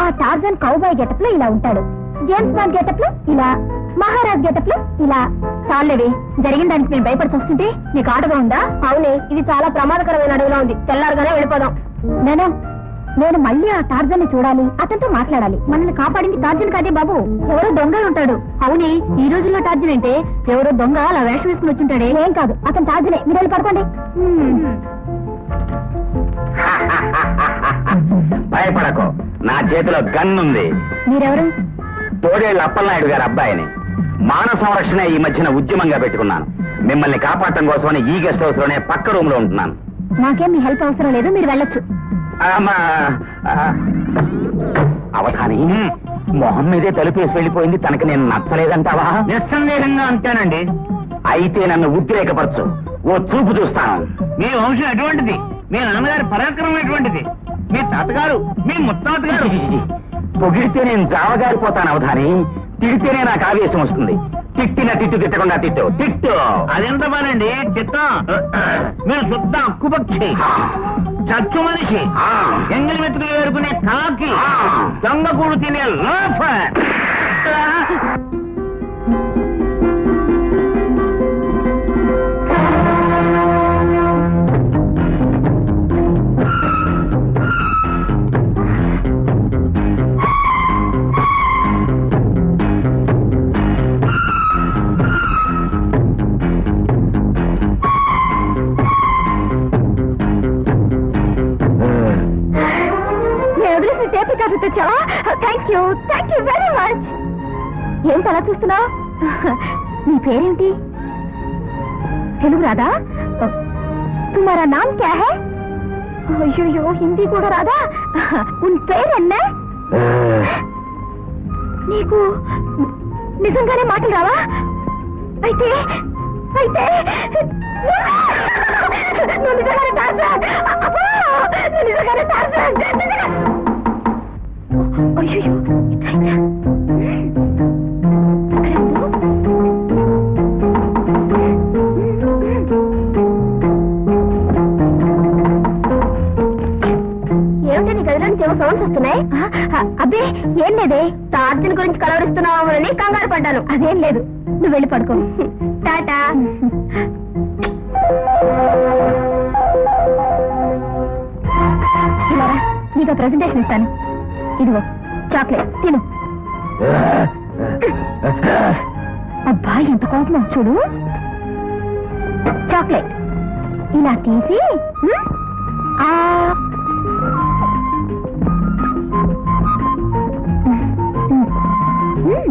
ఆ Tarzan cowboy getup లో ఇలా ఉంటాడు జేమ్స్ బాండ్ గెటప్ లో ఇలా మహారాజ్ గెటప్ లో ఇలా చాలేవి జరిగిన దానికి మేము భయపడి వస్తుంటే నీకు ఆటగా ఉందా అవునే ఇది చాలా ప్రమాదకరమైన అడవిలో ఉంది తెల్లారుగానే వెళ్ళిపోదాం నేను నేను మళ్ళీ ఆ టార్జన్ ని చూడాలి అతనితో మాట్లాడాలి మనల్ని కాపాడింది టార్జన్ కాదే బాబు ఎవరో దొంగ ఉంటాడు అవునే ఈ రోజుల్లో టార్జన్ అంటే ఎవరో దొంగ అలా వేషం వేసుకుని వచ్చుంటాడే ఏం కాదు అతను టార్జనే మీరు వెళ్ళి పడుకోండి హ్మ్. భయపడకు నా చేతిలో గన్ ఉంది మీరెవరు తోడేళ్ళ అప్పలనాయుడు గారి అబ్బాయిని మానవ సంరక్షణ ఈ మధ్యన ఉద్యమంగా పెట్టుకున్నాను మిమ్మల్ని కాపాడటం కోసమని ఈ గెస్ట్ హౌస్ లోనే పక్క రూమ్ లో ఉంటున్నాను నాకేం మీ హెల్ప్ అవసరం లేదు మీరు వెళ్ళొచ్చు ఆమా, ఆ, అవధాని మొహం మీదే తలుపేసి వెళ్ళిపోయింది తనకి నేను నచ్చలేదంటావా నిస్సందేహంగా అంటానండి అయితే నన్ను ఉద్రేకపరచు ఓ చూపు చూస్తాను మీ వంశం ఎటువంటిది మీ నాన్నగారి పరాక్రమం ఎటువంటిది మీ తాతగారు మీ ముత్తాత గారు పొగిడితే నేను జావగారిపోతాను అవధాని తిడితేనే నాకు ఆవేశం వస్తుంది తిట్టిన తిట్టు తిట్టకుండా తిట్టు తిట్టు అదెంత పనండి చిత్తం మీరు శుద్ధ అక్కుపక్షి చచ్చు మనిషి ఆ. ఎంగిలి మెతుకులు వేరుకునే కాకి ఆ. దొంగ కూడు తినే లోఫర్ నేను వదిలేసిన టేప్ రికార్డు తెచ్చావా thank you thank you very much ఏంటి అలా చూస్తున్నావు నీ పేరేంటి తెలుగు రాదా తుమారా నామ్ క్యా హై అయ్యో హిందీ కూడా రాదా ఉన్ పేరెన్నే నీకు నిజంగానే మాటలు రావా అయితే అయితే నువ్వు నిజంగానే టార్జాన్ అబ్బా! నువ్వు నిజంగానే టార్జాన్ నిజంగా అయ్యో ఏమిటి నీ గదిలో నుంచి ఏమో సౌండ్స్ వస్తున్నాయి అబ్బే ఏం లేదే టార్జన్ గురించి కలవరిస్తున్నామని కంగారు పడ్డాను అదేం లేదు నువ్వు వెళ్ళి పడుకో టాటా ఇలా రా, నీకు ప్రెజెంటేషన్ ఇస్తాను ఇదిగో చాక్లెట్ తిను అబ్బా ఎంత కోపం చూడు చాక్లెట్ ఇలా తీసి ఉమ్, ఆ ఉమ్, ఉమ్,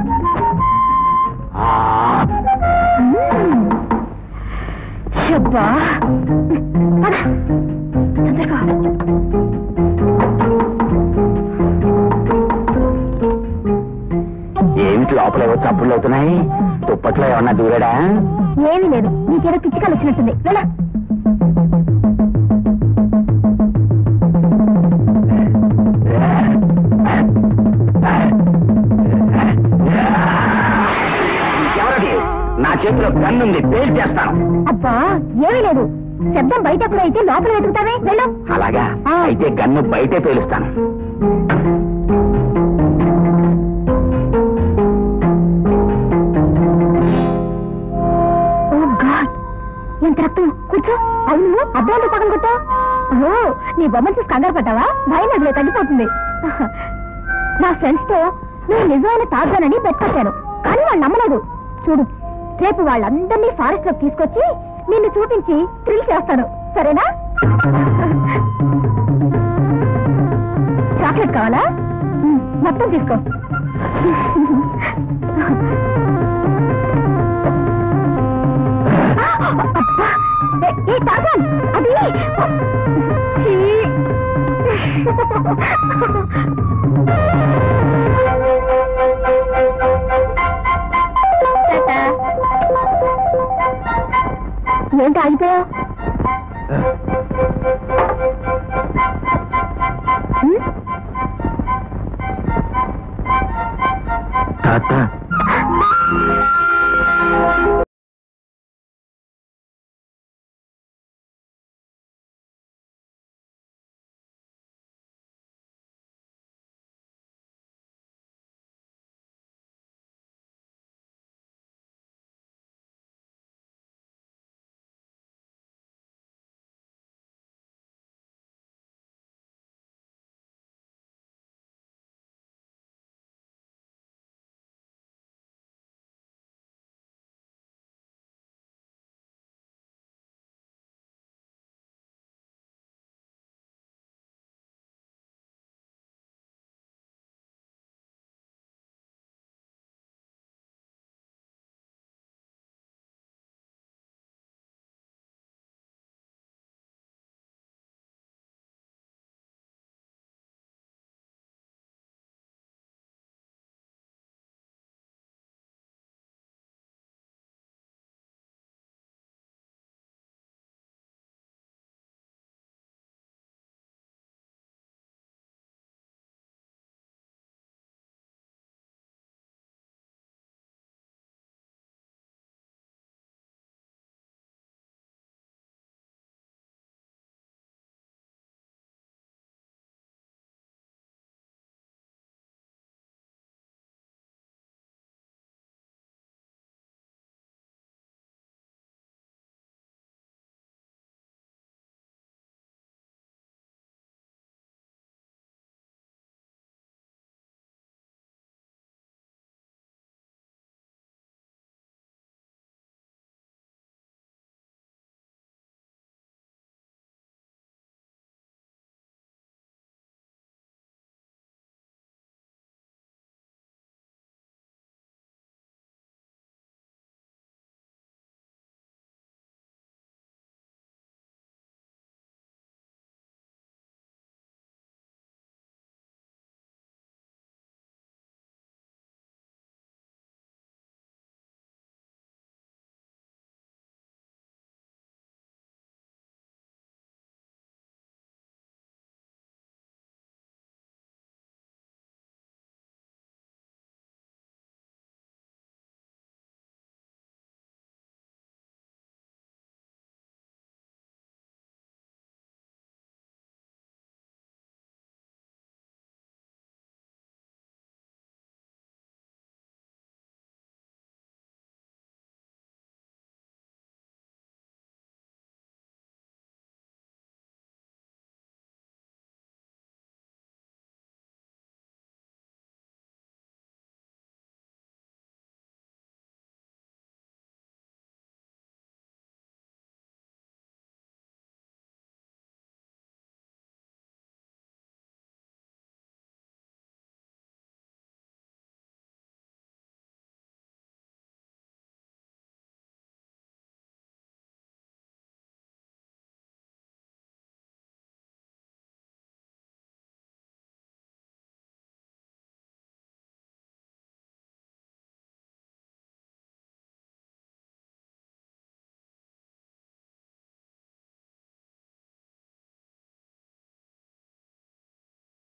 ఉమ్. శబ్బా పద, తొందరగా ఏమిటి లోపల ఏవో చప్పుళ్ళు అవుతున్నాయి దుప్పట్లో ఏమన్నా దూరాడా ఏమీ లేదు నీకేదో పిచ్చికలు వచ్చినట్టుంది వెళ్ళ ఎవరది నా చేతిలో గన్ ఉంది పేల్ చేస్తాను అబ్బా ఏమీ లేదు శబ్దం బయట ఎప్పుడు అయితే లోపల వెతుకుతావే వెళ్ళు అలాగా ఆ. అయితే గన్ను బయటే పేలుస్తాను ఓ గాడ్ ఎంత రక్తం కూర్చో అవును అద్దాలు పక్కన కొట్టా ఓ నీ బొమ్మ చూసి కంగారు పడ్డావా భయం అదిలే తగ్గిపోతుంది నా ఫ్రెండ్స్ తో నువ్వు నిజమైన తాగానని పెట్టాను కానీ వాళ్ళు నమ్మలేదు చూడు రేపు వాళ్ళందరినీ ఫారెస్ట్ లోకి తీసుకొచ్చి నిన్ను చూపించి థ్రిల్ చేస్తాను సరేనా చాక్లెట్ కావాలా ఉమ్, మొత్తం తీసుకో అబ్బా! ఏ- ఏ తాగాన్ అది ఛీ! టాటా. ఏంటి ఆగిపోయావు